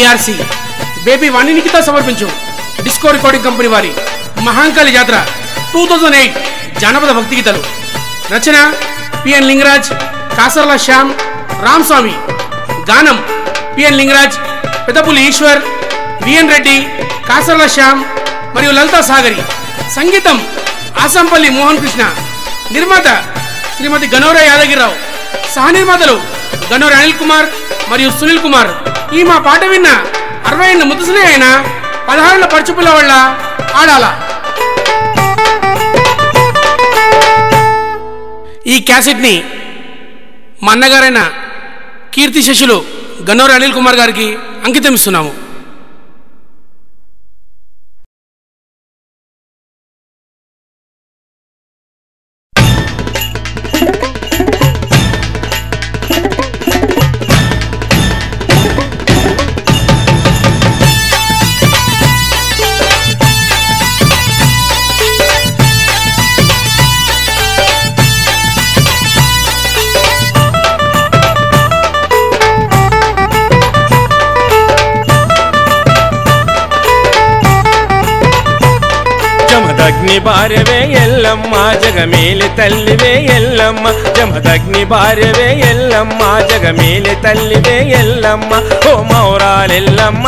బీఆర్సి baby వాణినికితో సమర్పించు disco recording company వారి మహాంకాళి జాతర టూ థౌజండ్ ఎయిట్ జానపద భక్తి గీతాలు రచన పిఎన్ లింగరాజ్ కాసర్ల శ్యామ్ రామ్ స్వామి గానం పిఎన్ లింగరాజ్ పెద్దపులి ఈశ్వర్ విఎన్ రెడ్డి కాసర్ల శ్యామ్ మరియు లలితా సాగరి సంగీతం ఆసంపల్లి మోహన్ కృష్ణ నిర్మాత శ్రీమతి గనోర యాదగిరిరావు సహ నిర్మాతలు గనోర అనిల్ కుమార్ మరియు సునీల్ కుమార్ ఈ మా పాట విన్న అరవై ఏళ్ళ ముద్దుసులే అయిన పదహారుల పడుచుపుల వల్ల ఆడాల ఈ క్యాసెట్ని మా అన్నగారైన కీర్తి శశులు గన్నోర అనిల్ కుమార్ గారికి అంకితం ఇస్తున్నాము జమదగ్ని భార్యవే ఎల్లమ్మ జగమేలి తల్లివే ఎల్లమ్మ జమదగ్ని భార్యవే ఎల్లమ్మ జగమేలి తల్లివే ఎల్లమ్మ ఓ మౌరాలెల్లమ్మ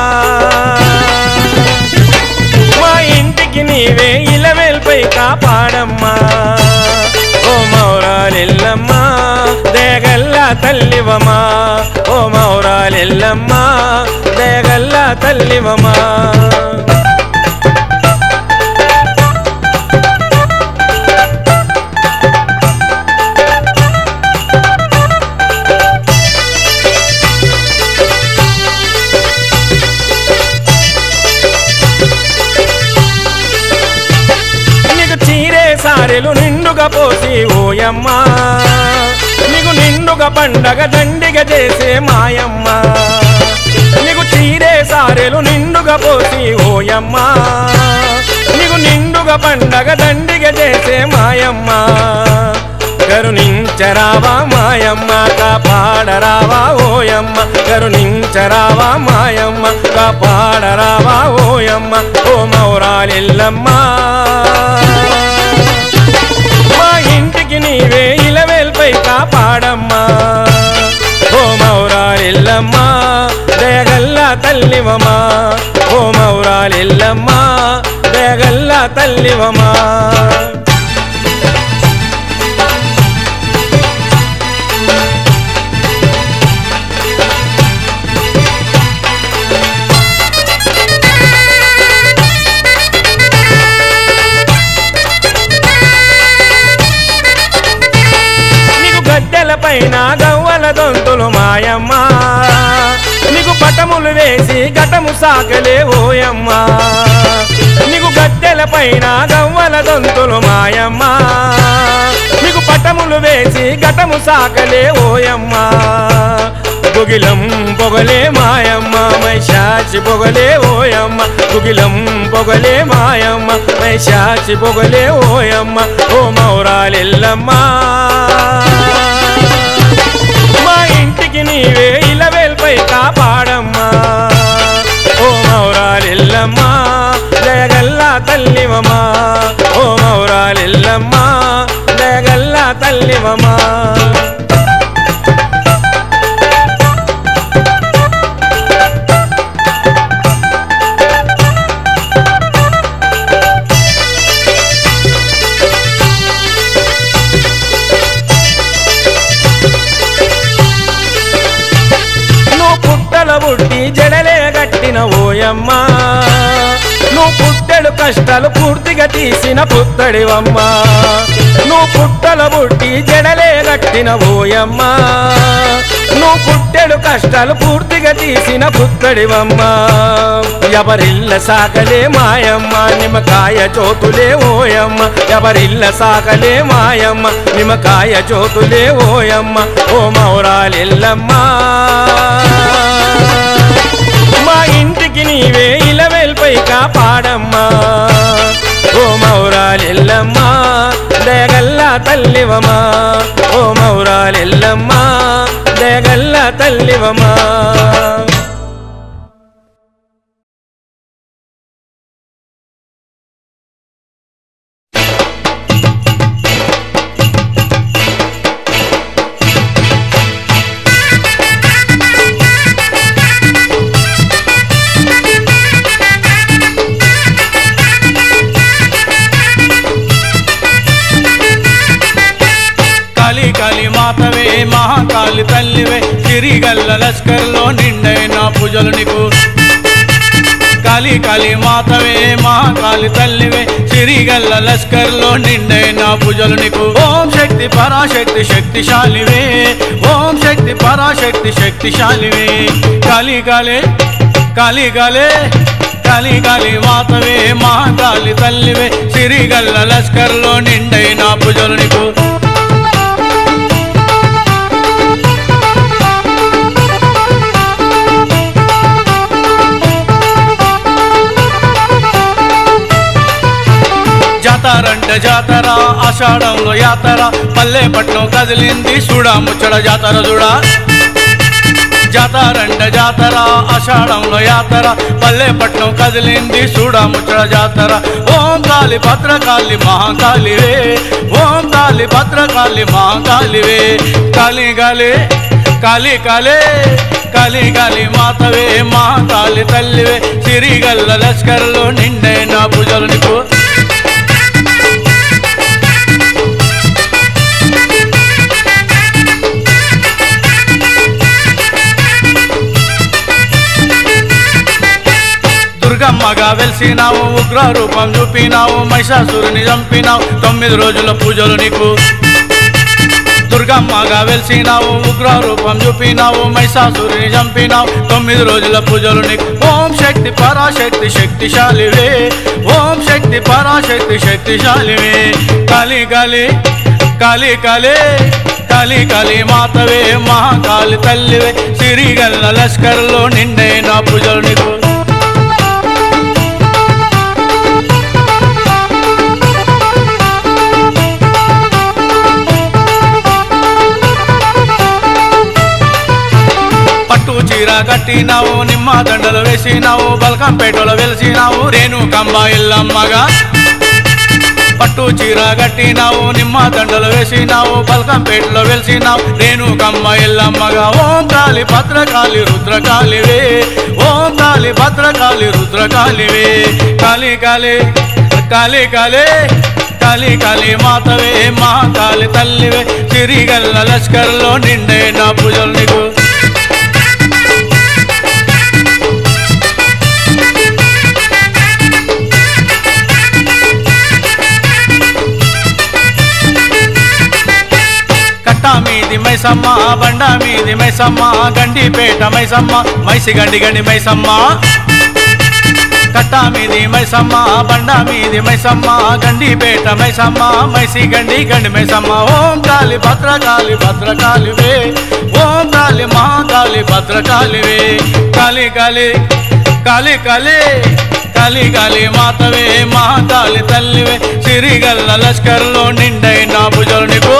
మా ఇంటికి నీవే ఇలవేల్పై కాపాడమ్మా ఓ మౌరాలెల్లమ్మ దేగల్లా తల్లివమా ఓ మౌరాలెల్లమ్మ దేగల్లా తల్లివమా నీకు చీరే సారెలు నిండుగా పోసి ఓయమ్మ నీకు నిండుగా పండగ దండిగ చేసే మాయమ్మ నీకు చీరే సారెలు నిండుగా పోసి ఓయమ్మ నీకు నిండుగా పండగ దండిగ చేసే మాయమ్మ కరుణించరావా మాయమ్మ కాపాడరావా ఓయమ్మ కరుణించరావా మాయమ్మ కాపాడరావా ఓయమ్మ ఓ మౌరాలెల్లమ్మ మా ఇంటికి నీవే ఇలవేల్పై కాపాడమ్మా ఓ మౌరాలెల్లమ్మ దయగల్లా తల్లివమా ఓ మౌరాలెల్లమ్మ దయగల్లా తల్లివమా నీకు గద్దెల పైన గవ్వల దొంతులు మాయమ్మ నీకు పటములు వేసి ఘటము సాకలే ఓయమ్మ నీకు గద్దెల పైన గవ్వల దొంతులు మాయమ్మ నీకు పటములు వేసి ఘటము సాకలే ఓయమ్మ గుగిలం పొగలే మాయమ్మ మైషాచి పొగలే ఓయమ్మ గుగిలం పొగలే మాయమ్మ మైషాచి పొగలే ఓయమ్మ ఓ మౌరాలెల్లమ్మ మా ఇంటికి నీవే ఇలవేల్పై కాపాడమ్మా ఓ మౌరాలెల్లమ్మ దయగల్లా తల్లివమా ఓ మౌరాలెల్లమ్మ దయగల్లా తల్లివమా నువ్వు పుట్టల పుట్టి జడలే గట్టిన ఓయమ్మ నువ్వు పుట్టెడు కష్టాలు పూర్తిగా తీసిన పుత్తడివమ్మ నువ్వు పుట్టల పుట్టి జడలే గట్టిన ఓయమ్మ నువ్వు పుట్టెడు కష్టాలు పూర్తిగా తీసిన పుత్తడివమ్మ ఎవరిల్ల సాకలే మాయమ్మ నిమ్మకాయ చోతులే ఓయమ్మ ఎవరిల్ల సాకలే మాయమ్మ నిమ్మకాయ చోతులే ఓయమ్మ ఓ మౌరాలెల్లమ్మ మా ఇంటికి నీవే ఇలవేల్పై కాపాడమ్మా ఓ మౌరాలెల్లమ్మ దయగల్లా తల్లివమా ఓ మౌరాలెల్లమ్మ దయగల్లా తల్లివమా తల్లివే తిరిగల్ల లస్కర్లో నిండైన పూజలు నీకు కాలి కాలి మాతవే మా కాలి తల్లివే సిరిగల్ల లస్కర్లో నిండైన పూజలు నీకు ఓం శక్తి పరాశక్తి శక్తిశాలివే ఓం శక్తి పరాశక్తి శక్తిశాలివే కాలి కాలే కాలి కాలే కాలి కాలి మాతవే మా కాలి తల్లివే సిరిగల్ల లస్కర్లో నిండైన పూజలు నీకు జాతారంట జాతర ఆషాఢంలో యాతర పల్లె పట్నం కదిలింది చూడా ముచ్చడ జాతర చూడా జాతారంట జాతర ఆషాఢంలో యాతర పల్లె పట్నం కదిలింది చూడా ముచ్చడ జాతర ఓం కాళి భద్రకాళి మహాకాళివే ఓం కాళి భద్రకాళి మహాకాళివే కాళి గాలి కాళి కాలే కాళి కాళి మాతవే మా కాళి తల్లివే సిరిగల్ల లష్కర్లో నిండైన పూజలు నీకు దుర్గమ్మగా వెలిసినావు ఉగ్ర రూపం చూపినావు మహిషాసురుని చంపినావు తొమ్మిది రోజుల పూజలు నీకు దుర్గమ్మగా వెలిసినావు ఉగ్ర రూపం చూపినావు మహిషాసురుని చంపినావు తొమ్మిది రోజుల పూజలు నీకు ఓం శక్తి పరాశక్తి శక్తిశాలివే ఓం శక్తి పరాశక్తి శక్తిశాలివే కాలి కాలి కాలి కాలే కాలి కాలి మాతవే మహాకాళి తల్లివే సిరిగల్ల లష్కర్లో నిండైన పూజలు నీకు పట్టు చీర కట్టినావు నిమ్మ దండలు వేసినావు బల్కంపేటలో వెలిసినావు రేణు కంబ ఇల్లమ్మగా పట్టు చీర కట్టినావు నిమ్మ దండలు వేసినావు బల్కంపేటలో వెలిసినావు రేణు కంబ ఇల్లమ్మగా ఓం కాళి భద్రకాళి రుద్రకాళివే ఓం కాళి భద్రకాళి రుద్రకాళివే కాళి కాళి కాళి కాళి కాళి కాళి మాతవే మా కాళి తల్లివే సిరిగల్ల లష్కర్లో నిండే నా పూజలు నీకు కట్ట మీది మైసమ్మ బండ మీది మైసమ్మ గండిపేట మైసమ్మ మైసి గండి గండి మైసమ్మ కట్ట మీది మైసమ్మ బండ మీది మైసమ్మ గండిపేట మైసమ్మ మైసి గండి గండి మైసమ్మ ఓం కాళి భద్రకాళి భద్రకాళివే ఓం కాళి మహాకాళి భద్రకాళివే కాళి కాళి కాళి కాళి కాళి కాళి మాతవే మహాకాళి తల్లివే సిరిగల్ల లష్కర్లో నిండైన భుజలు నీకు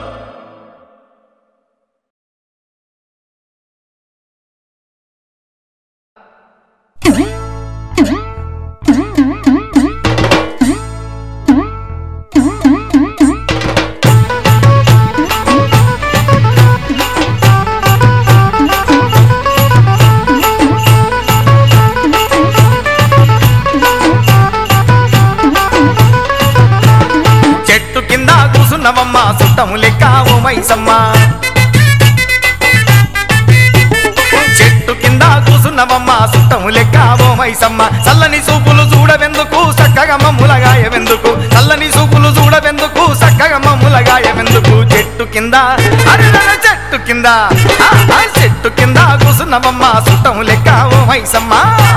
చెట్టు కింద కూసున్నవమ్మ సుట్టము లెక్క ఓ మైసమ్మ చెట్టు కింద కూసున్నవమ్మ సుట్టము లెక్క ఓ మైసమ్మ చల్లని సూపులు చూడవెందుకు చక్కగా మమ్ములగాయవెందుకు చల్లని సూపులు చూడవెందుకు చక్కగా మమ్ములగాయవెందుకు చెట్టు కింద అరెరెరె చెట్టు కింద ఆ, ఆ, చెట్టు కింద కూసున్నవమ్మ సుట్టము లెక్క ఓ మైసమ్మ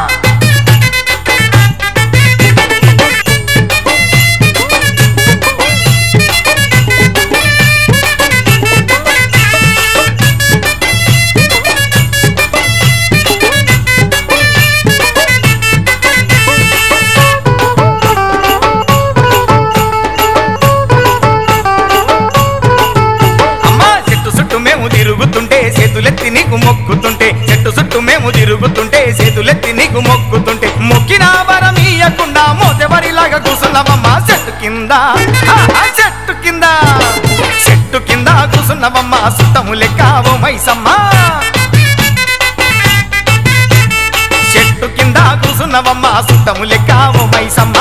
అమ్మా చెట్టు చుట్టూ మేము తిరుగుతుంటే చేతులెత్తి నీకు మొక్కుతుంటే చెట్టు చుట్టూ మేము తిరుగుతుంటే చేతులెత్తి నీకు మొక్కుతుంటే మొక్కిన వరమీయకుండా మోతెవరిలాగా కూసున్నావమ్మా చెట్టు కింద ఆ, ఆ చెట్టు కింద చెట్టు కింద కూసున్నావమ్మా సుట్టము లెక్క ఓ మైసమ్మ చెట్టు కింద కూసున్నావమ్మా సుట్టము లెక్క ఓ మైసమ్మ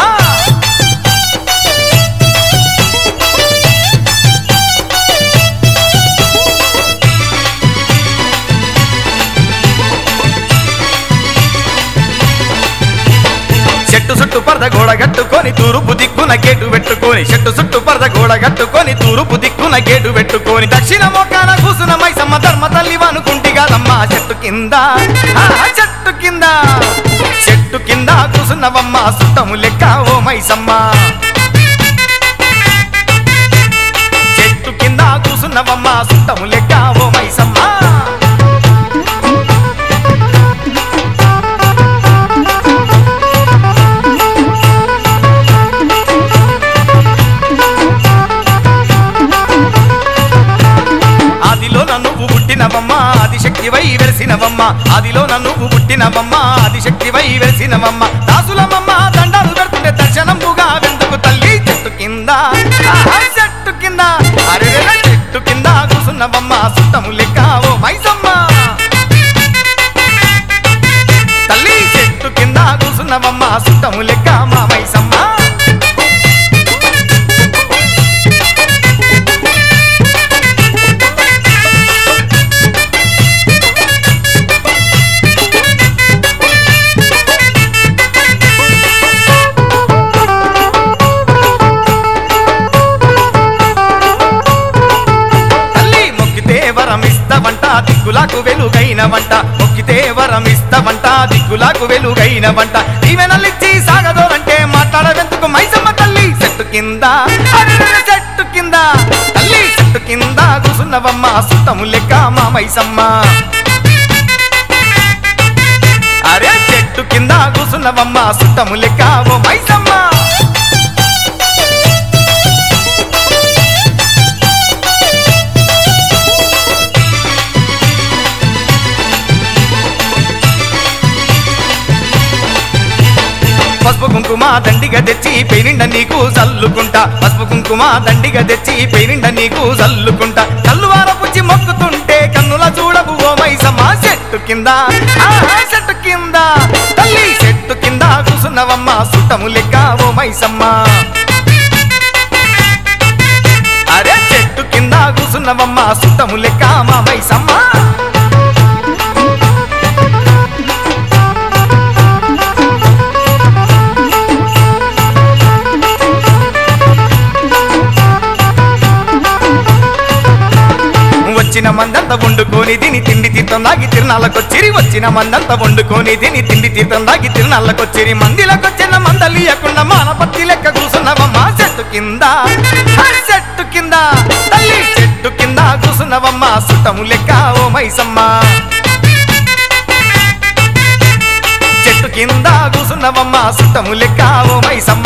పరద గోడ కట్టుకొని తూర్పు దిక్కున గేటు పెట్టుకొని చెట్టు చుట్టూ పరద గోడ కట్టుకొని తూర్పు దిక్కున గేటు పెట్టుకొని దక్షిణ మొక్కన కూసున మైసమ్మ ధర్మ తల్లి వనుకుంటి కాదమ్మా చెట్టు కింద ఆ, చెట్టు కింద చెట్టు కింద కూసున్నవమ్మ సుట్టము లెక్క ఓ మైసమ్మ చెట్టు కింద కూసున్నవమ్మ సుట్టము లెక్క ఓ మైసమ్మ ఆదిలో నన్ను పుట్టినవమ్మ ఆదిశక్తివై వెలిసినవమ్మ ఆదిలో నన్ను పుట్టినవమ్మ ఆదిశక్తివై వెలిసినవమ్మ దాసులమమ్మ దండాలు పెడుతుంటే దర్శనముగా వెందుకు తల్లి చెట్టు కింద ఆహా, చెట్టు కింద అరే చెట్టు కింద కూసున్నవమ్మ సుట్టము లెక్క ఓ మైసమ్మ తల్లి చెట్టు కింద కూసున్నవమ్మ సుట్టము లెక్క మా మైసమ్మ తల్లి మొక్కితే వరం ఇస్తవంట దిక్కులకు వెలుగైన వంట మొక్కితే వరం ఇస్తవంట దిక్కులకు వెలుగైన వంట దీవెనలిచ్చి సాగదోరంటే మాట్లాడవెందుకు మైసమ్మ తల్లి చెట్టు కింద అరెరెరె చెట్టు కింద తల్లి చెట్టు కింద కూసున్నవమ్మ సుట్టము లెక్క మా మైసమ్మ అరే చెట్టు కింద కూసున్నవమ్మ సుట్టము లెక్క ఓ మైసమ్మ పసుపు కుంకుమ దండిగా తెచ్చి పెయినిండ నీకు చల్లుకుంటా పసుపు కుంకుమ దండిగా తెచ్చి పెయినిండ నీకు చల్లుకుంటా కల్లువార పుచ్చి మొక్కుతుంటే కన్నుల చూడవు ఓ మైసమ్మ చెట్టు కింద ఆహా, చెట్టు కింద తల్లి చెట్టు కింద కూసున్నవమ్మ సుట్టము లెక్క ఓ మైసమ్మ అరే చెట్టు కింద కూసున్నవమ్మ సుట్టము లెక్క మా మైసమ్మ వచ్చిన మందంతా వండుకొని తిని తిండి తీర్థం దాగి తిరునాళ్ళకొచ్చిరి వచ్చిన మందంతా వండుకొని తిని తిండి తీర్థం దాగి తిరునాళ్ళకొచ్చిరి మందిలకొచ్చిన మందలియకుండా మానపత్తి లెక్క కూసున్నవమ్మ చెట్టు కింద ఆ చెట్టు కింద తల్లి చెట్టు కింద కూసున్నవమ్మ సుట్టము లెక్క ఓ మైసమ్మ చెట్టు కింద కూసున్నవమ్మ సుట్టము లెక్క ఓ మైసమ్మ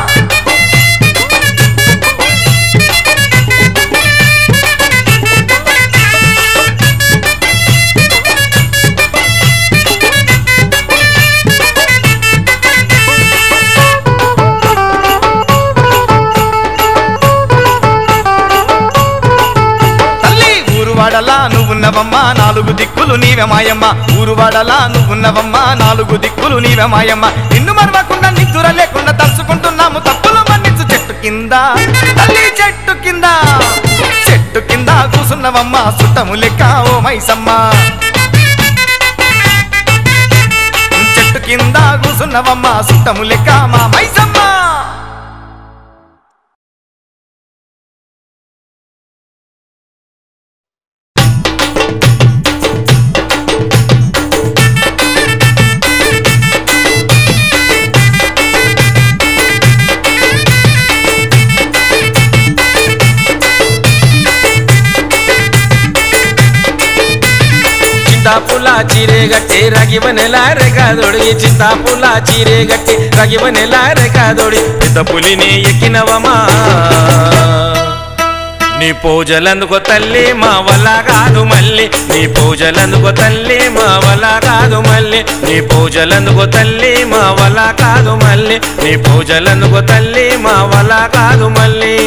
తల్లి ఊరువాడలా నువ్వున్నవమ్మా నాలుగు దిక్కులు నీవే మాయమ్మ ఊరువాడలా నువ్వున్నవమ్మా నాలుగు దిక్కులు నీవే మాయమ్మ నిన్ను మరవకుండా నిద్దుర లేకుండా తలుచుకుంటున్నాము తప్పులు మన్నించు చెట్టు కింద తల్లి చెట్టు కింద చెట్టు కింద కూసున్నవమ్మా సుట్టము లెక్క ఓ మైసమ్మ చెట్టు కింద కూసున్నవమ్మా సుట్టము లెక్క మా మైసమ్మ చింతాపుల చీరే గట్టి రగివనెల రేఖాదొడి చింతాపుల చీరే గట్టి రగివనెల రేఖాదొడి పెద్ద పులిని ఎక్కినవమా నీ పూజలందుకో తల్లి మా వల్ల కాదు మళ్ళీ నీ పూజలందుకో తల్లి మా వల్ల కాదు మళ్ళీ నీ పూజలందుకో తల్లి మా వల్ల కాదు మళ్ళీ నీ పూజలందుకో తల్లి మా వల్ల కాదు మళ్ళీ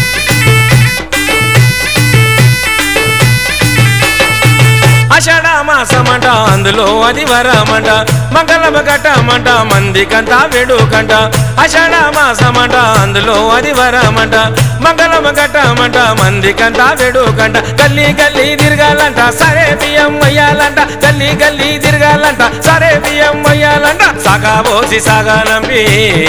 ఆషాఢ మాసమంట అందులో అది వరమంట మంగళమ ఘటమంట మందికంతా వేడుకంట అషాఢ మాసమంట అందులో అది వరమంట మంగళమ ఘటమంట మందికంతా వేడుకంట గల్లీ గల్లీ తిరగాలంట సరే బియ్యం వయ్యాలంట గల్లీ గల్లీ తిరగాలంట సరే బియ్యం వయ్యాలంట సగా పోసి సగా నంబి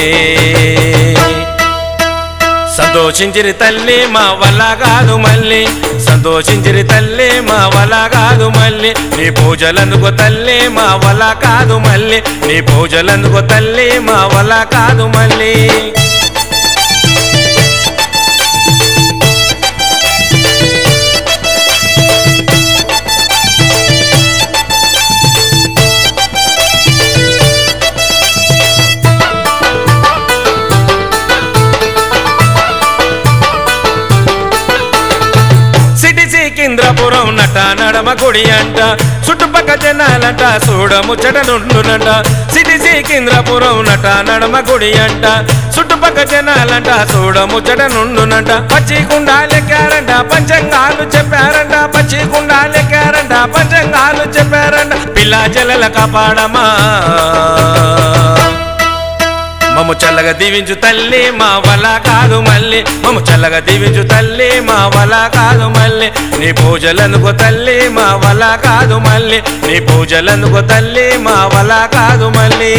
సంతోషించిరి తల్లి మా వల్ల కాదు మళ్ళీ సంతోషించిరి తల్లి మా వల్ల కాదు మళ్ళీ నీ పూజలందుకో తల్లి మా వల్ల కాదు మళ్ళీ నీ పూజలందుకో తల్లి మా వల్ల కాదు మళ్ళీ సిటీ సికింద్రపురం నట నడమ గుడి అంట చుట్టుపక్క జనాలంట చూడ ముచ్చట నుండునంట సిటీ సికింద్రపురం నట నడమ గుడి అంట చుట్టుపక్క జనాలంట చూడ ముచ్చట నుండునంట పచ్చి కుండాలెక్కారంట పంచంగాలు చెప్పారంట పచ్చి కుండాలెక్కారంట పంచంగాలు చెప్పారంట పిల్ల జలల కాపాడమా మమ్ము చల్లగా దీవించు తల్లి మా వల కాదు మళ్ళీ మమ్ము చల్లగా దీవించు తల్లి మా వల కాదు మళ్ళీ నీ పూజలందుకో తల్లి మా వల కాదు మళ్ళీ నీ పూజలందుకో తల్లి మా వల కాదు మళ్ళీ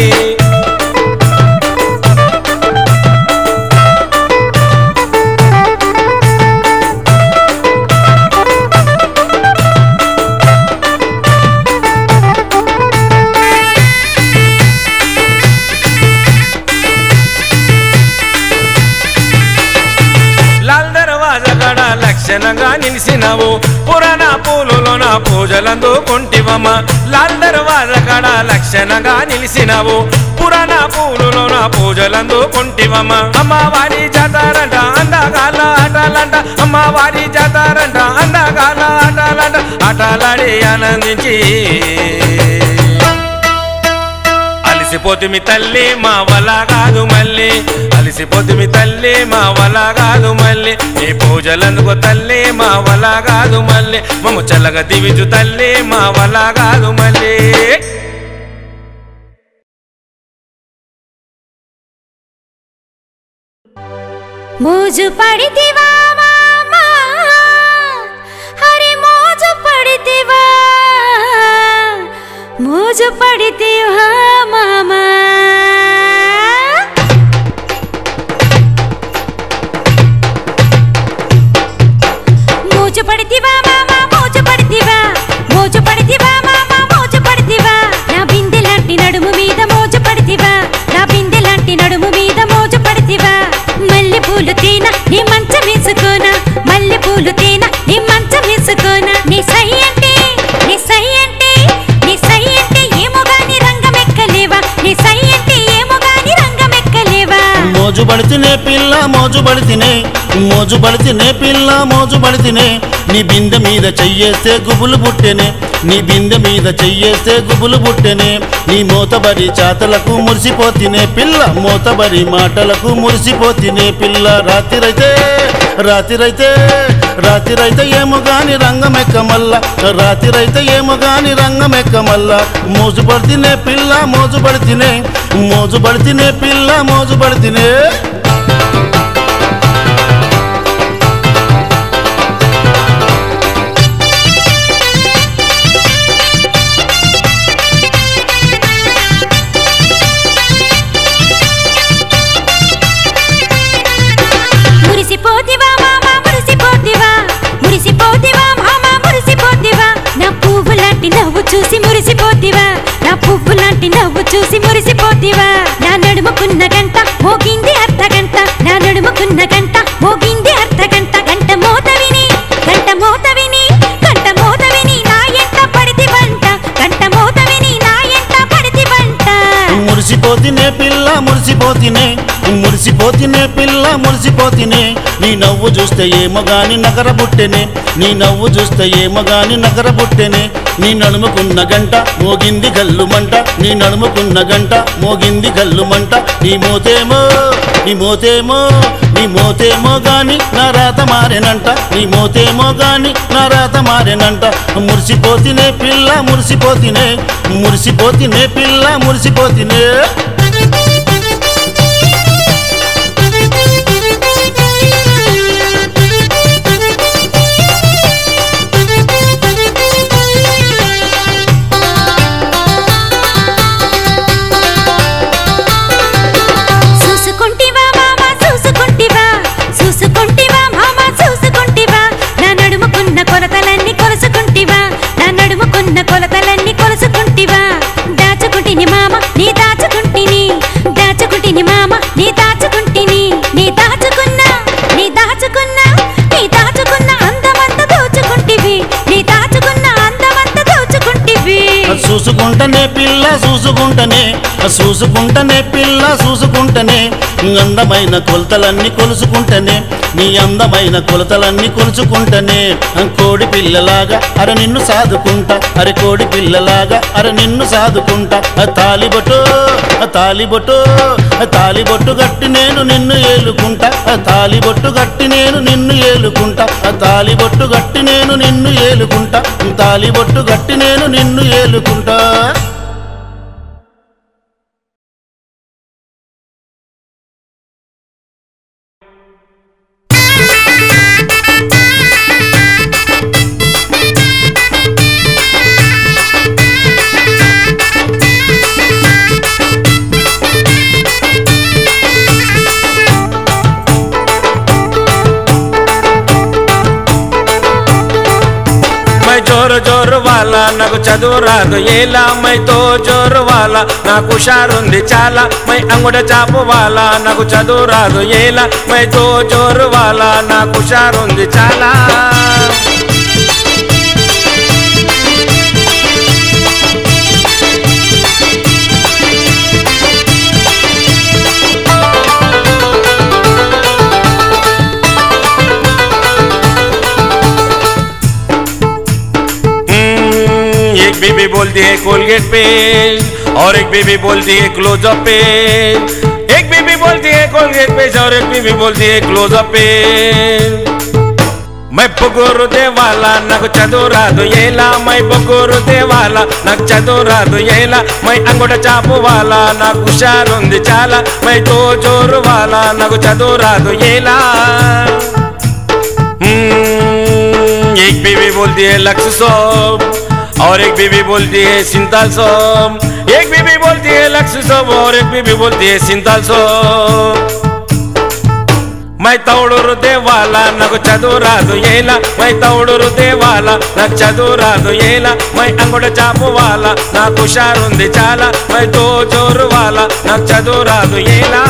లాల్ దర్వాజా గడ లక్షణంగా నిలిసినవు పురాణ పూలులోన పూజలందుకుంటివమ్మ లాల్ దర్వాజా గడ లక్షణంగా నిలిసినవు పురాణ పూలులోన పూజలందుకుంటివమ్మ అమ్మవారి జాతారంట అందగాల ఆటలంట అమ్మవారి జాతారంట అందగాల ఆటలంట ఆటలాడి ఆనందించి అలిసిపోతుమి తల్లి మా వల కాదు మళ్ళీ అలిసిపోతుమి తల్లి మా వల కాదు మళ్ళీ నీ పూజలందుకో తల్లి మా వల కాదు మళ్ళీ మమ్మ చల్లగా దివిజు తల్లి మా వల కాదు మళ్ళీ మోజు పడితివా మామా హరి మోజు పడితివా మోజు పడితివా మామా మోజు పడితివా మామా మోజు పడితివా మోజు పడితివా మామా మోజు పడితివా నా బిందె లాంటి నడుము మీద మోజు పడితివా నా బిందె లాంటి నడుము మీద మోజు పడితివా మల్లె పూలు తేన నీ మంచం వేసుకోనా మల్లె పూలు తేన నీ మంచం వేసుకోనా నీ సై అంటే నీ సై అంటే నీ సై అంటే ఏమో గాని రంగమెక్కలేవా నీ సై అంటే ఏమో గాని రంగమెక్కలేవా మోజు పడితేనే పిల్ల మోజు పడితేనే మోజు పడితేనే పిల్ల మోజు పడితేనే నీ బిందె మీద చెయ్యేస్తే గుబులు పుట్టెనే నీ బిందె మీద చెయ్యేస్తే గుబులు పుట్టెనే నీ మూతబడి చాతలకు మురిసిపోతినే పిల్ల మూతబడి మాటలకు మురిసిపోతినే పిల్ల రాత్రిరైతే రాత్రిరైతే రాత్రిరైతే ఏమో గాని రంగమెక్క మల్ల రాత్రిరైతే ఏమో గాని రంగమెక్క మల్ల మోజు పడితేనే పిల్ల మోజు పడితేనే మోజు పడితేనే పిల్ల మోజు పడితేనే మురిసిపోతివా మామా మురిసిపోతివా మురిసిపోతివా మామా మురిసిపోతివా నా పువ్వు లాంటి నవ్వు చూసి మురిసిపోతివా నా పువ్వు లాంటి నవ్వు చూసి మురిసిపోతివా నా నడుముకున్న గంట మోగింది అర్ధ గంట నా నడుముకున్న గంట మోగింది అర్ధ గంట గంట మోత విని గంట మోత విని గంట మోత విని నా ఎంట పడితి వంట గంట మోత విని నా ఎంట పడితి వంట మురిసిపోతినే పిల్ల మురిసిపోతినే మురిసి మురిసిపోతినే పిల్ల మురిసిపోతినే నీ నవ్వు చూస్తే ఏమో గాని నగర బుట్టెనే నీ నవ్వు చూస్తే ఏమో గాని నగర బుట్టెనే నీ నడుముకున్న గంట మోగింది గల్లు మంట నీ నడుముకున్న గంట మోగింది గల్లు మంట నీ మోతేమో నీ మోతేమో నీ మోతేమో గాని నా రాత మారేనంట నీ మోతేమో గాని నా రాత మారేనంట మురిసిపోతినే పిల్ల మురిసిపోతినే మురిసిపోతినే పిల్ల మురిసిపోతినే చూసుకుంటివా మామా చూసుకుంటివా చూసుకుంటివా మామా చూసుకుంటివా నా నడుముకున్న కొలతలన్నీ కొలుసుకుంటివా నా నడుముకున్న కొలతలన్నీ కొలుసుకుంటివా దాచుకుంటిని మామ నీ దాచుకుంటిని దాచుకుంటిని మామ నీ దాచుకుంటిని నీ దాచుకున్నా నీ దాచుకున్నా నీ దాచుకున్న అందమంత దోచుకుంటివి నీ దాచుకున్న అందమంత దోచుకుంటివి చూసుకుంటనే పిల్ల చూసుకుంటనే చూసుకుంటనే పిల్ల చూసుకుంటనే అందమైన కొలతలన్నీ కొలుసుకుంటనే నీ అందమైన కొలతలన్నీ కొలుచుకుంటనే కోడి పిల్లలాగా అరే నిన్ను సాదుకుంటా అరే కోడి పిల్లలాగా అరే నిన్ను సాదుకుంటా ఆ తాలిబొట్టు ఆ తాలిబొట్టు ఆ తాలిబొట్టు గట్టి నేను నిన్ను ఏలుకుంటా ఆ తాలిబొట్టు గట్టి నేను నిన్ను ఏలుకుంటా ఆ తాలిబొట్టు గట్టి నేను నిన్ను ఏలుకుంటా తాలిబొట్టు గట్టి నేను నిన్ను ఏలుకుంటా మై జోరు జోరు వాళ్ళ నాకు చదువు రాదు ఏలా మై తో జోరు వాళ్ళ నాకు హుషారుంది చాలా మై అంగుడ చాపు వాళ్ళ నాకు చదువు రాదు ఏలా మై తో జోరు వాళ్ళ నాకు హుషారుంది చాలా हम्म, एक बीबी बोलती है कोलगेट पे और एक बीबी बोलती है क्लोजअप पे एक बीबी बोलती है कोलगेट पे और एक बीबी बोलती है क्लोजअप पे మై పొగోరు దేవాల నాకు చదువు రాదు ఏలా మై పొగోరు దేవాల నాకు చదువు రాదు ఏలా మై అంగుట చాపు వాళ్ళ నాకు హుషారుంది చాలా మై తో జోరు వాళ్ళ నాకు చదువు రాదు ఏలా हम्म, एक बीवी बोलती है लक्ष्य सोम और एक बीवी बोलती है सिंताल सोम एक बीवी बोलती है लक्ष्य सोम और एक बीवी बोलती है सिंताल सोम మై తౌడురు దేవాల నాకు చదువు రాదు ఏలా మై తౌడురు దేవాల నాకు చదువు రాదు ఏలా మై అంగుడ చాపు వాళ్ళ నాకు హుషారుంది చాలా మై తో జోరు వాళ్ళ నాకు చదువు రాదు ఏలా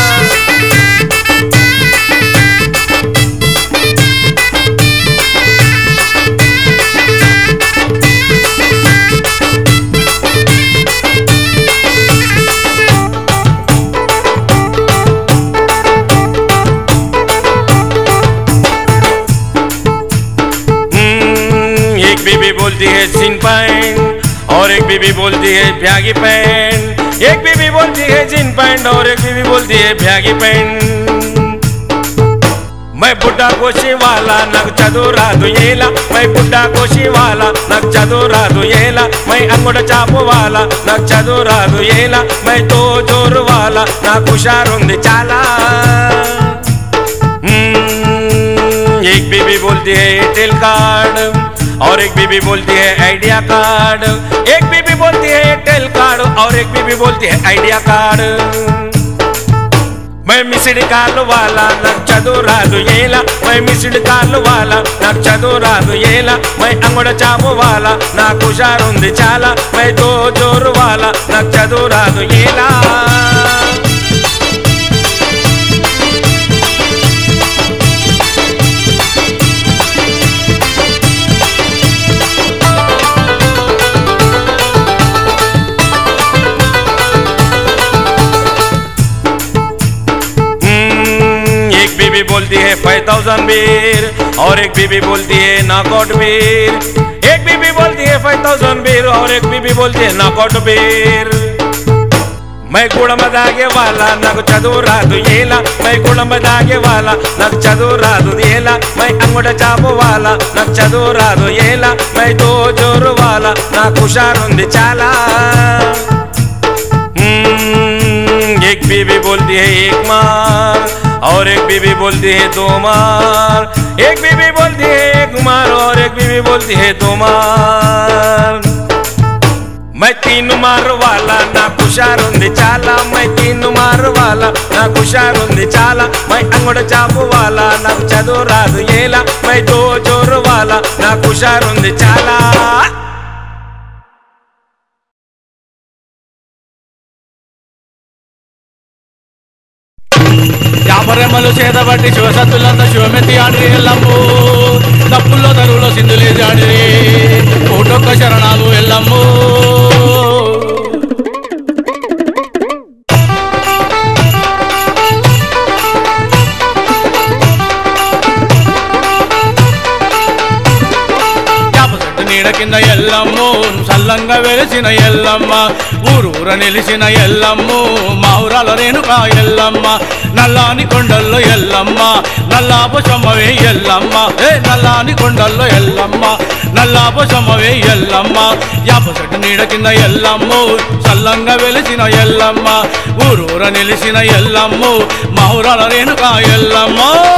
हम्म, एक बीबी बोलती है सिन पैंट और एक बीबी बोलती है भ्यागी पैंट एक बीबी बोलती है जिन पैंट और एक बीबी बोलती है भ्यागी पैंट मैं బుడ్డా కోసి వాళ్ళ నాకు చదువు రాదు ఏలా మై బుడ్డా కోసి వాళ్ళ నాకు చదువు రాదు ఏలా మై అంగుడ చాపు వాళ్ళ నాకు చదువు రాదు ఏలా మై తో జోరు వాళ్ళ నాకు హుషారుంది చాలా हम्म, एक बीबी बोलती है एयरटेल कार्ड और एक बीबी बोलती है आइडिया कार्ड एक बीबी बोलती है एयरटेल कार्ड और एक बीबी बोलती है आइडिया कार्ड मैं मिसिड కాళ్ళు వాళ్ళ నాకు చదువు రాదు ఏలా మై మిసిడ్ కాళ్ళు వాళ్ళ నాకు చదువు రాదు ఏలా మై అంగుడ చాపు వాళ్ళ నాకు హుషారుంది చాలా మై తో జోరు వాళ్ళ నాకు చదువు రాదు ఏలా बोलती है फाइव थाउजेंड बीर और एक बीबी बोलती है नाकआउट बीर एक बीबी बोलती है फाइव थाउजेंड बीर और एक बीबी बोलती है नाकआउट बीर మై గుడమ దాగే వాళ్ళ నాకు చదువు రాదు ఏలా మై గుడమ దాగే వాళ్ళ నాకు చదువు రాదు ఏలా మై అంగుడ చాపు వాళ్ళ నాకు చదువు రాదు ఏలా మై దోజోరు వాళ్ళ నాకు హుషారుంది చాలా हम्म, एक बीबी बोलती है एक मार और एक बीबी बोलती है दो मार एक बीबी बोलती है एक मार और एक बीबी बोलती है दो मार मैं तीन मार वाला నా హుషారుంది చాలా మై తీన్ మారు వాళ్ళ నాకు హుషారుంది చాలా మై అంగుడ చాపు వాళ్ళ నాకు చదువు రాదు ఏలా మై దో జోరు వాళ్ళ నాకు హుషారుంది చాలా యాపరెమ్మలు చేతబట్టి శివసత్తులంతా శివమెత్తి ఆడి ఎల్లమ్ము తప్పుల్లో తరువులో సింధులే జాడి కోటొక్క శరణాలు ఎల్లమ్ము యాప చెట్టు నీడ కింద ఎల్లమ్ము సల్లంగా వెలిసిన ఎల్లమ్మ ఊరూర నిలిచిన ఎల్లమ్ము మావురాల రేణుక ఎల్లమ్మ నల్లాని కొండల్లో ఎల్లమ్మ నల్లాపు సొమ్మవే ఎల్లమ్మ ఏ నల్లాని కొండల్లో ఎల్లమ్మ నల్లాపు సొమ్మవే ఎల్లమ్మ యాప చెట్టు నీడ కింద ఎల్లమ్ము సల్లంగా వెలిసిన ఎల్లమ్మ ఊరూర నిలిచిన ఎల్లమ్ము మావురాల రేణుక ఎల్లమ్మ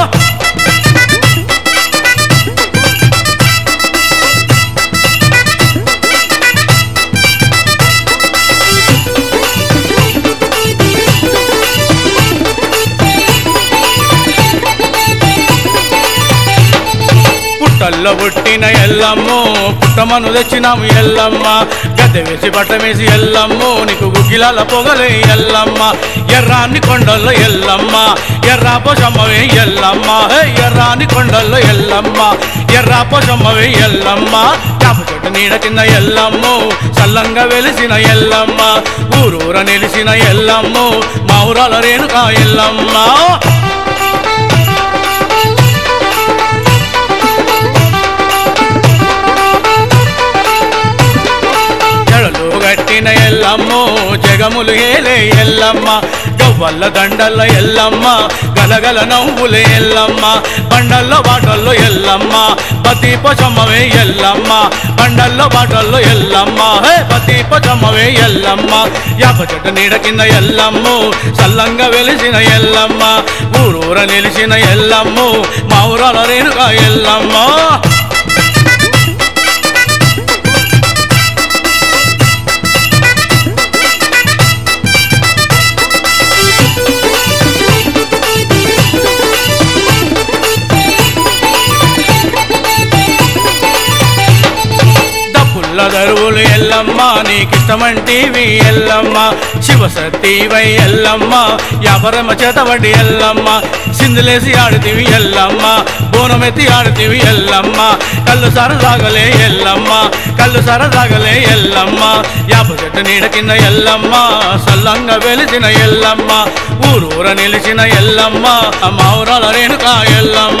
పుట్టల్లో పుట్టిన ఎల్లమ్ము పుట్టమను తెచ్చినాము ఎల్లమ్మ గద్దె వేసి బట్ట వేసి ఎల్లమ్ము నీకు గుగ్గిలాల పొగలే ఎల్లమ్మ ఎర్రాని కొండల్లో ఎల్లమ్మ ఎర్రా పొసమ్మవే ఎల్లమ్మ హే ఎర్రాని కొండల్లో ఎల్లమ్మ ఎర్రా పొసమ్మవే ఎల్లమ్మ చాప చెట్టు నీడ కింద ఎల్లమ్ము చల్లంగా వెలిసిన ఎల్లమ్మ ఊరూర నిలిసిన ఎల్లమ్ము మా ఊరాల రేణుక ఎల్లమ్మ జడలు గట్టిన ఎల్లమ్మ జగములు ఏలే ఎల్లమ్మ గవ్వల్ల దండల్ల ఎల్లమ్మ గలగల నవ్వులే ఎల్లమ్మ బండల్లో బాటల్లో ఎల్లమ్మ పతి పొచమ్మవే ఎల్లమ్మ బండల్లో బాటల్లో ఎల్లమ్మ హే పతి పొచమ్మవే ఎల్లమ్మ యాప చెట్టు నీడ కింద ఎల్లమ్మ సల్లంగా వెలిసిన ఎల్లమ్మ ఊరూర నిలిచిన ఎల్లమ్మ మా ఊరాల రేణుక ఎల్లమ్మ దప్పుల్ల దరువులు ఎల్లమ్మ నీకిష్టమంటివి ఎల్లమ్మ శివసతీవై ఎల్లమ్మ యాపరమ చేతబడి ఎల్లమ్మ సిందులేసి ఆడుతీవి ఎల్లమ్మ బోనమెత్తి ఆడుతీవి ఎల్లమ్మ కళ్ళు సరసాగలే ఎల్లమ్మ కళ్ళు సరసాగలే ఎల్లమ్మ యాప చెట్టు నీడ కింద ఎల్లమ్మ సల్లంగా వెలిసిన ఎల్లమ్మ ఊరూర నిలిచిన ఎల్లమ్మ మావురాల రేణుక ఎల్లమ్మ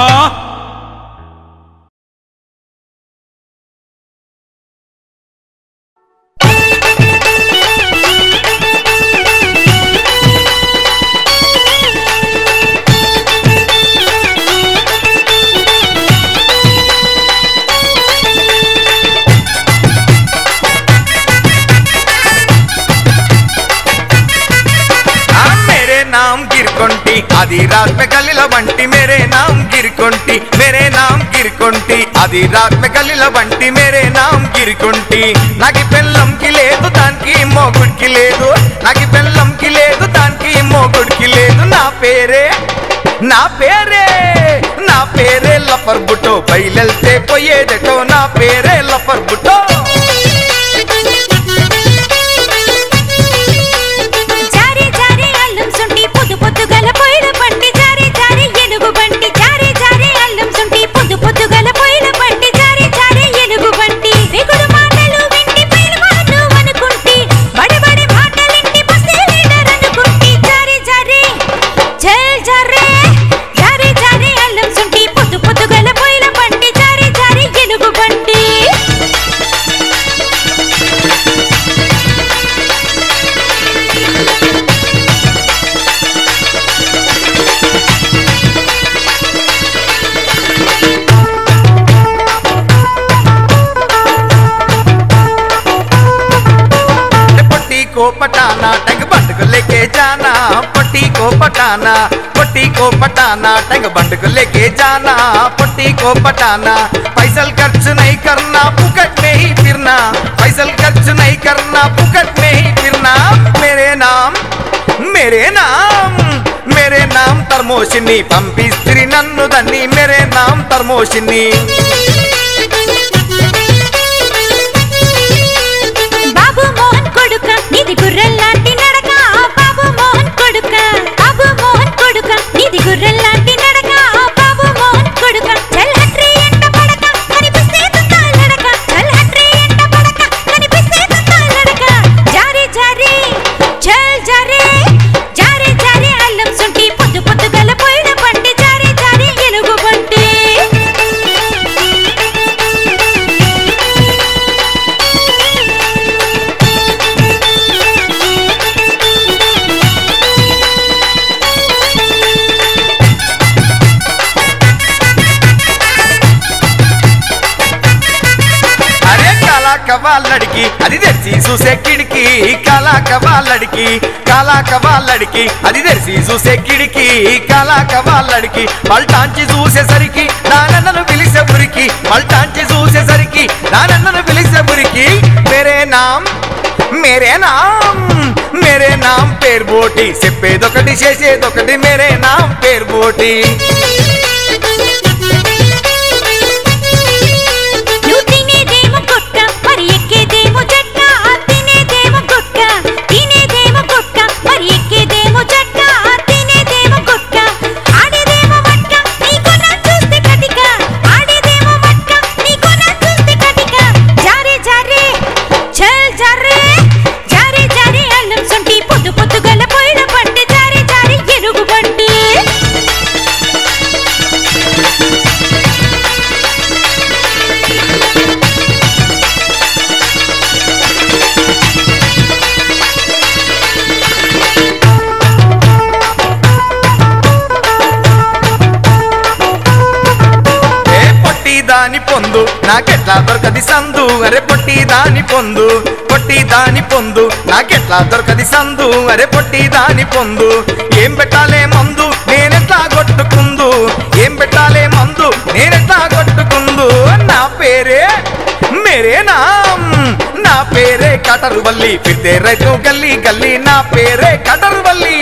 आ, मेरे नाम गिरकोंटी आधी रात में गलीला बंटी मेरे नाम गिरकोंटी मेरे नाम गिरकोंटी आधी रात में गलीला बंटी मेरे नाम గిరికొంటి నాకు పెళ్ళంకి లేదు దానికి మోగుడికి లేదు నాకు పెళ్ళంకి లేదు దానికి మోగుడికి లేదు నా పేరే నా పేరే నా పేరే లఫర్ బుటో బయలెళ్తే పోయేదటో నా పేరే లఫర్ బుటో జారి జారి అల్లం సుంటి పొద్దు పొద్దుగల పొయ్యిల బండి జారి జారి ఎలుగు బండి జారి జారి అల్లం సుంటి పొద్దు పొద్దుగల పొయ్యిల బండి జారి జారి ఎలుగు బండి దిగుడు మాటలు వింటి పైలవాను అనుకుంటి బడి బడి మాటలింటి బస్సే లీడర్ అనుకుంటి జారి జారి చల్ జర్రే జారి జారి पटाना टंग बंड को लेके जाना पट्टी को पटाना पैसल खर्च नहीं करना पुकट में ही फिरना पैसल खर्च नहीं करना पुकट में ही फिरना मेरे नाम मेरे नाम मेरे नाम తర్మోషిని పంపిస్త్రి నన్ను దన్ని మేరే నామ్ తర్మోషిని బాబు మోహన్ కొడుక నీది గుర్రెల్లాంటి నడక బాబు మోహన్ కొడుక బాబు మోహన్ కొడుక నీది గుర్రెల్లాంటి నడక బాబు మోహన్ కొడుక చల్ హట్రీ ఎంట పడక కనిపిస్తే తుంటాల్ నడక చల్ హట్రీ ఎంట పడక కనిపిస్తే తుంటాల్ నడక జారే జారే చల్ జారే జారే జారే అల్లం సుంటి పొద్దు పొద్దుగల పోయిన బండి జారే జారే ఎలుగు బండి అరే కాలా కవాళ్ళడికి అది తెరిచి చూసే కిడికి కాలా కవాళ్ళడికి కాలా కవాళ్ళడికి అది తెరిచి చూసే కిడికి కాలా కవాళ్ళడికి పల్టాంచి చూసేసరికి నానన్నను పిలిసే పురికి పల్టాంచి చూసేసరికి నానన్నను పిలిసే పురికి మేరే నామ్ మేరే నామ్ మేరే నామ్ పేరు బోటి చెప్పేదొకటి చేసేదొకటి మేరే నామ్ పేరు బోటి నువ్వు తినేదేమో గుట్క మరి ఎక్కేదేమో జట్క తినేదేమో గుట్క తినేదేమో గుట్క మరి ఎక్కేదేమో జట్క తినేదేమో గుట్క ఆడేదేమో మట్క నీకు నా చూస్తే కటిక ఆడేదేమో మట్క నీకు నా చూస్తే కటిక జారే జారే చల్ జారే జారే జారే అల్లం సొంటి పొద్దు పొద్దుగల పోయిన బండి జారే జారే ఎరుగు బండి ఏ పొట్టి దాని పొందు నాకెట్లా దొరకది సందు అరే పొట్టి దాని పొందు పొట్టి దాని పొందు నాకెట్లా దొరకది సందు అరే పొట్టి దాని పొందు ఏం పెట్టాలే మందు నేనెట్లా కొట్టుకుందు ఏం పెట్టాలే మందు నేనెట్లా కొట్టుకుందు నా పేరే మేరే నామ్ నా పేరే కటరు వల్లి ఫిర్తే రైతు గల్లీ గల్లీ నా పేరే కటరు వల్లి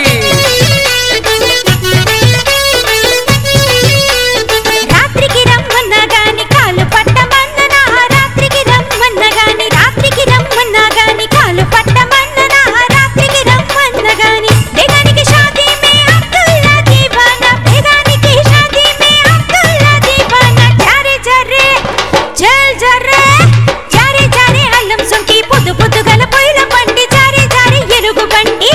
రాత్రికి రమ్మన్నా గాని కాలు పట్టమన్ననా రాత్రికి రమ్మన్నా గాని రాత్రికి రమ్మన్నా గాని కాలు పట్టమన్ననా రాత్రికి రమ్మన్న గాని బేగానికి షాదీ మే అబ్దుల్లా దీవానా బేగానికి షాదీ మే అబ్దుల్లా దీవానా జారే జారే చల్ జారే జారే జారే అల్లం సొంటి పొద్దు పొద్దుగల పొయ్యిల బండి జారే జారే ఎరుగు బండి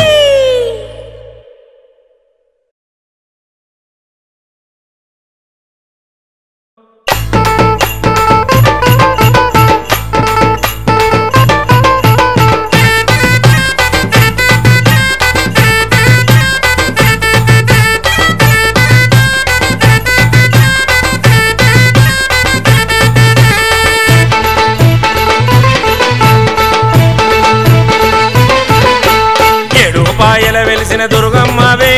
ఏడు పాయల వెలిసిన దుర్గమ్మవే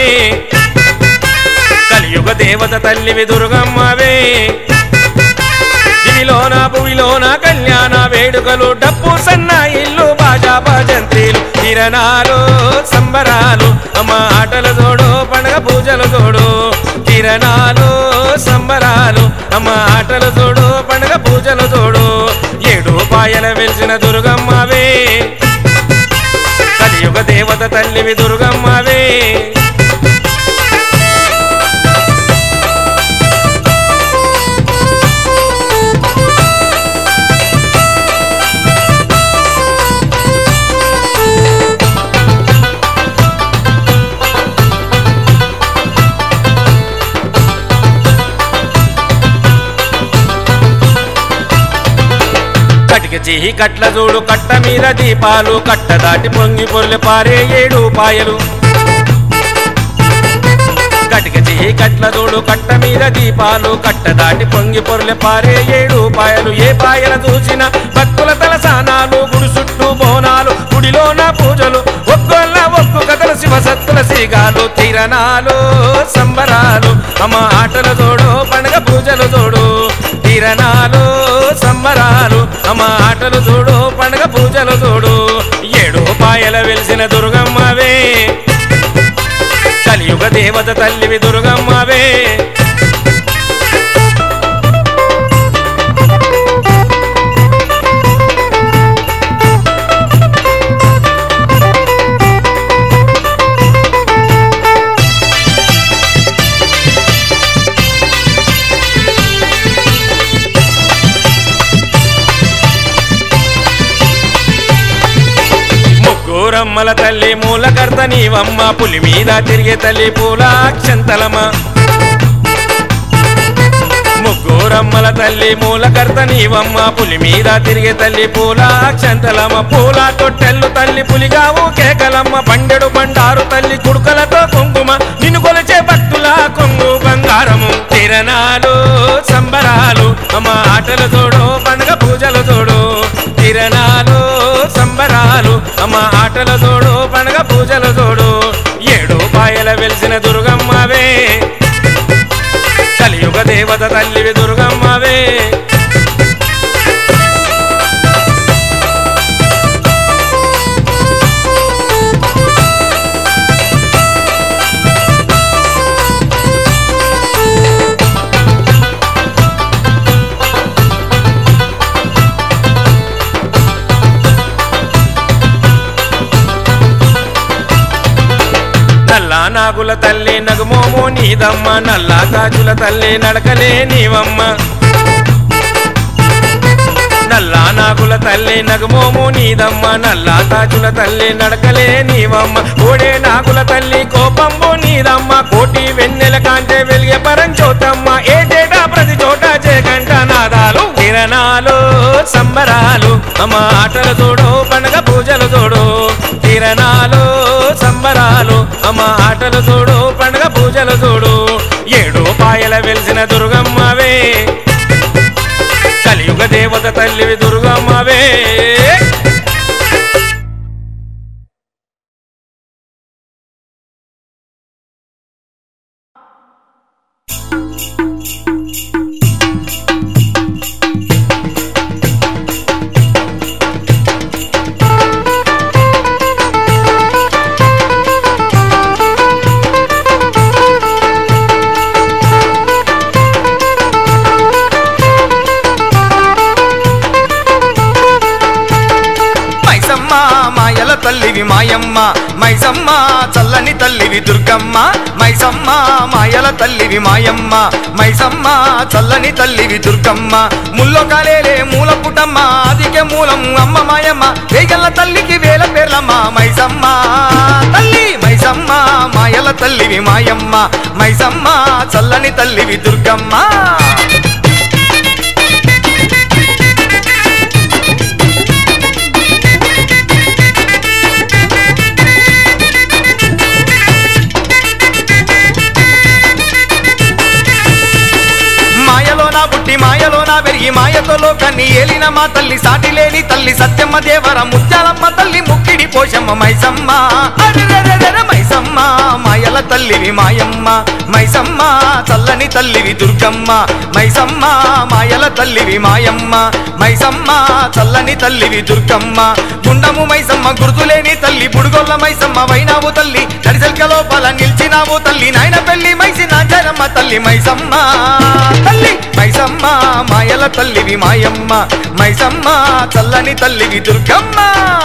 కలియుగ దేవత తల్లివి దుర్గమ్మవే దివిలోన భువిలోన కళ్యాణ వేడుకలు డప్పు సన్న ఇల్లు బాజా భజంత్రీలు కిరణాలు సంబరాలు అమ్మ ఆటలు తోడు పండగ పూజలు తోడు కిరణాలు సంబరాలు అమ్మ ఆటలు తోడు పండగ పూజలు తోడు ఏడు పాయల వెలిసిన దుర్గమ్మవే కలియుగ దేవత తల్లివి దుర్గమ్మవే కటిక చేయి కట్ల చూడు కట్ట మీద దీపాలు కట్ట దాటి పొంగి పొర్లి పారే ఏడు పాయలు కటిక చేయి కట్ల చూడు కట్ట మీద దీపాలు కట్ట దాటి పొంగి పొర్లి పారే ఏడు పాయలు ఏ పాయల చూసిన భక్తుల తలసానాలు గుడి చుట్టూ బోనాలు గుడిలోన పూజలు ఒక్కొల్ల ఒక్కు కథల శివసత్తుల సీగాలు తీరనాలు సంబరాలు అమ్మ ఆటలు తోడు పండగ పూజలు తోడు తీరనాలు సంబరాలు అమ్మ ఆటలు తోడు పండగ పూజలు తోడు ఏడు పాయల వెలిసిన దుర్గమ్మవే కలియుగ దేవత తల్లివి దుర్గమ్మవే ముగ్గురమ్మల తల్లి మూలకర్త నీవమ్మ పులి మీద తిరిగే తల్లి పూలాక్షంతలమ్మ ముగ్గురమ్మల తల్లి మూలకర్త నీవమ్మ పులి మీద తిరిగే తల్లి పూలాక్షంతలమ్మ పూల తొట్టెల్లు తల్లి పులిగావు కేకలమ్మ పండెడు బండారు తల్లి కుడుకలతో కుంకుమ నిన్ను కొలిచే భక్తుల కొంగు బంగారము తిరణాలు సంబరాలు అమ్మ ఆటలు తోడు పండగ పూజలు తోడు తిరణాలు సంబరాలు అమ్మ ఆటల తోడు పండగ పూజలు తోడు ఏడు పాయల వెలిసిన దుర్గమ్మవే కలియుగ దేవత తల్లివి దుర్గమ్మవే నల్లా నాగుల తల్లి నగుమోము నీదమ్మ నల్లా కాజుల తల్లి నడకలే నీవమ్మ నల్లా నాగుల తల్లి నగుమోము నీదమ్మ నల్లా తాజుల తల్లి నడకలే నీవమ్మ కోడే నాగుల తల్లి కోపంబు నీదమ్మ కోటి వెన్నెల కాంతే వెలిగే పరంచోతమ్మ ఏ చేట ప్రతి చోట చేకంట నాదాలు కిరణాలు సంబరాలు అమ్మ ఆటలు తోడు పండగ పూజలు తోడు కిరణాలు సంబరాలు అమ్మ ఆటలు తోడు పండగ పూజలు తోడు ఏడు పాయల వెలిసిన దుర్గమ్మవే కలియుగ దేవత తల్లివి దుర్గమ్మవే మైసమ్మ మాయల తల్లివి మాయమ్మ మైసమ్మ చల్లని తల్లివి దుర్గమ్మ మైసమ్మ మాయల తల్లివి మాయమ్మ మైసమ్మ చల్లని తల్లివి దుర్గమ్మ ముల్లో కాలేలే మూల పుటమ్మ ఆదికే మూలం అమ్మ మాయమ్మ వేగల్ల తల్లికి వేల పేర్లమ్మ మైసమ్మ తల్లి మైసమ్మ మాయల తల్లివి మాయమ్మ మైసమ్మ చల్లని తల్లివి దుర్గమ్మ మాయలోన పుట్టి మాయలోన పెరిగి మాయతో లోకాన్ని ఏలిన మా తల్లి సాటి లేని తల్లి సత్యమ్మ దేవర ముత్యాలమ్మ తల్లి ముక్కిడి పోషమ్మ మైసమ్మ అరెరెరెరెరె మైసమ్మ మాయల తల్లివి మాయమ్మ మైసమ్మ చల్లని తల్లివి దుర్గమ్మ మైసమ్మ మాయల తల్లివి మాయమ్మ మైసమ్మ చల్లని తల్లివి దుర్గమ్మ గుండము మైసమ్మ గుర్తులేని తల్లి బుడుగొల్ల మైసమ్మ వైనావు తల్లి తడిసెల్క లోపల నిలిచినావు తల్లి నాయన పెళ్లి మైసి నాజరమ్మ తల్లి మైసమ్మ తల్లి మైసమ్మ మాయల తల్లివి మాయమ్మ మైసమ్మ చల్లని తల్లివి దుర్గమ్మ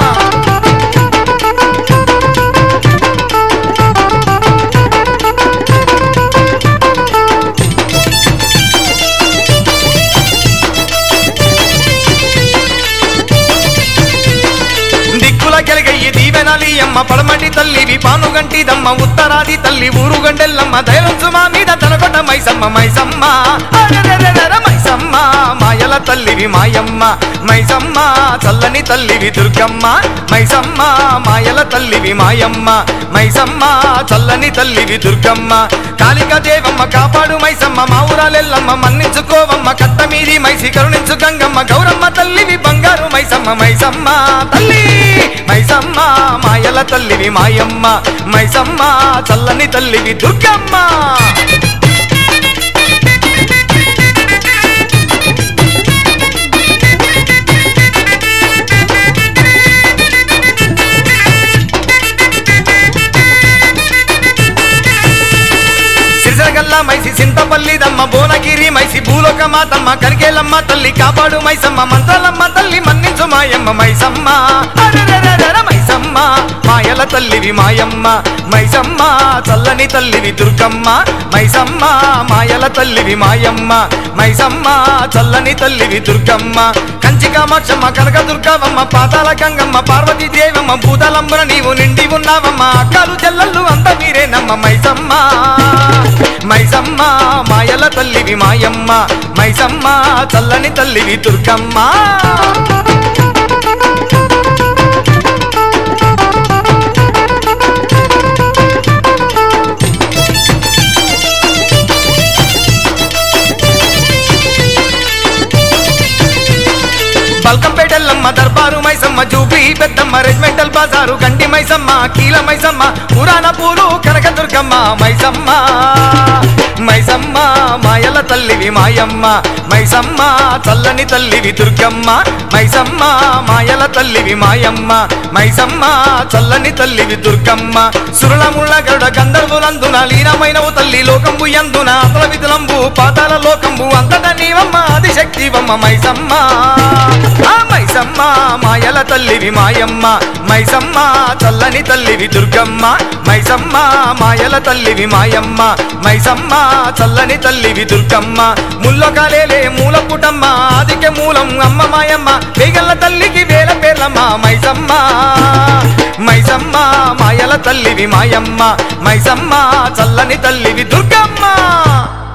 దిక్కుల కెలగయ్యి దీవెనలి అమ్మ పడమటి తల్లివి పానుగంటి దమ్మ ఉత్తరాది తల్లి ఊరుగండెల్లమ్మ దయవంచు మా మీద తనకొండ మైసమ్మ మైసమ్మ అరెరెరెరెర మైసమ్మ మైసమ్మ మాయల తల్లివి మాయమ్మ మైసమ్మ చల్లని తల్లివి దుర్గమ్మ మైసమ్మ మాయల తల్లివి మాయమ్మ మైసమ్మ చల్లని తల్లివి దుర్గమ్మ కాళిక దేవమ్మ కాపాడు మైసమ్మ మా ఊరాలెల్లమ్మ మన్నించుకోవమ్మ కట్ట మీది మైసి కరుణించు గంగమ్మ గౌరమ్మ తల్లివి బంగారు మైసమ్మ మైసమ్మ తల్లి మైసమ్మ మాయల తల్లివి మాయమ్మ మైసమ్మ చల్లని తల్లివి దుర్గమ్మ సిరిసగల్ల మైసి సింతపల్లిదమ్మ భువనగిరి మైసి భూలోక మాతమ్మ కరికేలమ్మ తల్లి కాపాడు మైసమ్మ మంత్రాలమ్మ తల్లి మన్నించు మాయమ్మ మైసమ్మ అరెరెరెరెర మైసమ్మ మాయల తల్లివి మాయమ్మ మైసమ్మ చల్లని తల్లివి దుర్గమ్మ మైసమ్మ మాయల తల్లివి మాయమ్మ మైసమ్మ చల్లని తల్లివి దుర్గమ్మ కంచి కామాక్షమ్మ కనక దుర్గవమ్మ పాతాల గంగమ్మ పార్వతీ దేవమ్మ భూతలంబున నీవు నిండి ఉన్నావమ్మ అక్కలు చెల్లెళ్ళు అంత మీరేనమ్మ మైసమ్మ మైసమ్మ మాయల తల్లివి మాయమ్మ మైసమ్మ చల్లని తల్లివి దుర్గమ్మ బల్కంపేటల్లమ్మ దర్బారు మైసమ్మ జూబి పెద్దమ్మ రెజిమెంటల్ బజారు గండి మైసమ్మ కీల మైసమ్మ పురాణ పూలు కనక దుర్గమ్మ మైసమ్మ మైసమ్మ మాయల తల్లివి మాయమ్మ మైసమ్మ చల్లని తల్లివి దుర్గమ్మ మైసమ్మ మాయల తల్లివి మాయమ్మ మైసమ్మ చల్లని తల్లివి దుర్గమ్మ సురళముళ్ళ గరుడ గంధర్వులందున లీనమైనవు తల్లి లోకంబు ఎందున అతల విధులంబు పాతాల లోకంబు అంతట నీవమ్మ ఆదిశక్తివమ్మ మైసమ్మ ఆ మైసమ్మ మాయల తల్లివి మాయమ్మ మైసమ్మ చల్లని తల్లివి దుర్గమ్మ మైసమ్మ మాయల తల్లివి మాయమ్మ మైసమ్మ చల్లని తల్లివి దుర్గమ్మ ముల్లొకలేలే మూల పుటమ్మ ఆదిక మూలం అమ్మ మాయమ్మ వేగల్ల తల్లికి వేల పేర్లమ్మ మైసమ్మ మైసమ్మ మాయల తల్లివి మాయమ్మ మైసమ్మ చల్లని తల్లివి దుర్గమ్మ